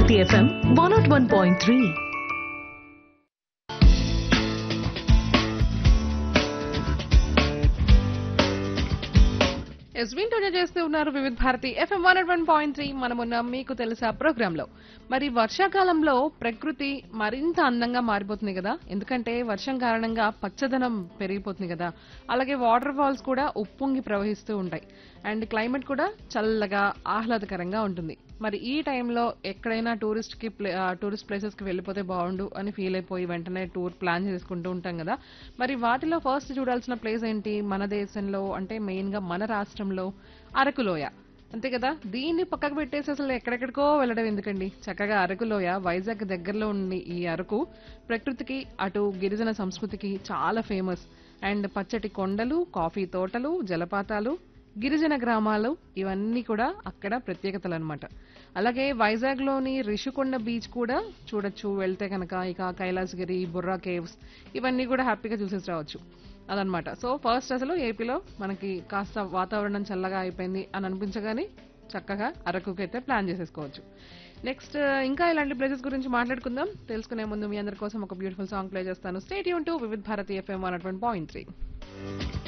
Bharati FM one naught one point three ఎస్ వింటూనే చేస్తూ ఉన్నారు Vividh Bharati FM one one point three మనమున్న మీకు తెలుసా ప్రోగ్రామ్ లో మరి వర్షాకాలంలో ప్రకృతి మరింత అందంగా మారిపోతుంది కదా ఎందుకంటే వర్షం కారణంగా పచ్చదనం పెరిగిపోతుంది కదా అలాగే వాటర్ ఫాల్స్ కూడా ఉప్పొంగి ప్రవహిస్తూ ఉంటాయి అండ్ క్లైమేట్ కూడా చల్లగా ఆహ్లాదకరంగా ఉంటుంది మరి ఈ టైంలో ఎక్కడైనా టూరిస్ట్ కి ప్లే- ఆ, టూరిస్ట్ ప్లేసెస్ కి వెళ్ళిపోతే బాగుండు అని ఫీల్ అయిపోయి వెంటనే టూర్ ప్లాన్ చేసుకుంటూ ఉంటాం కదా మరి వాటిలో ఫస్ట్ చూడాల్సిన ప్లేస్ ఏంటి మన దేశంలో అంటే మెయిన్ గా మన రాష్ట్రంలో అరకులోయ అంతే కదా దీన్ని పక్కకు పెట్టేసి అసలు ఎక్కడెక్కడికో వెళ్ళడం ఎందుకండి చక్కగా అరకులోయ వైజాగ్ దగ్గరలో ఉంది ఈ అరకు ప్రకృతికి అటు గిరిజన సంస్కృతికి చాలా ఫేమస్ అండ్ పచ్చటి కొండలు కాఫీ తోటలు జలపాతాలు గిరిజన గ్రామాలు ఇవన్నీ కూడా అక్కడ ప్రత్యేకతలు అనమాట అలాగే వైజాగ్ లోని రిషికొండ బీచ్ కూడా చూడొచ్చు వెళ్తే కనుక ఇక కైలాసగిరి బుర్రా కేవ్స్ ఇవన్నీ కూడా హ్యాపీగా చూసేసి రావచ్చు అదనమాట సో ఫస్ట్ అసలు ఏపీలో మనకి కాస్త వాతావరణం చల్లగా అయిపోయింది అని అనిపించగానే చక్కగా అరకుకి అయితే ప్లాన్ చేసేసుకోవచ్చు నెక్స్ట్ ఇంకా ఇలాంటి ప్లేసెస్ గురించి మాట్లాడుకుందాం తెలుసుకునే ముందు మీ అందరి కోసం ఒక బ్యూటిఫుల్ సాంగ్ ప్లే చేస్తాను స్టేట్ యూన్ to Vividh Bharati FM one point three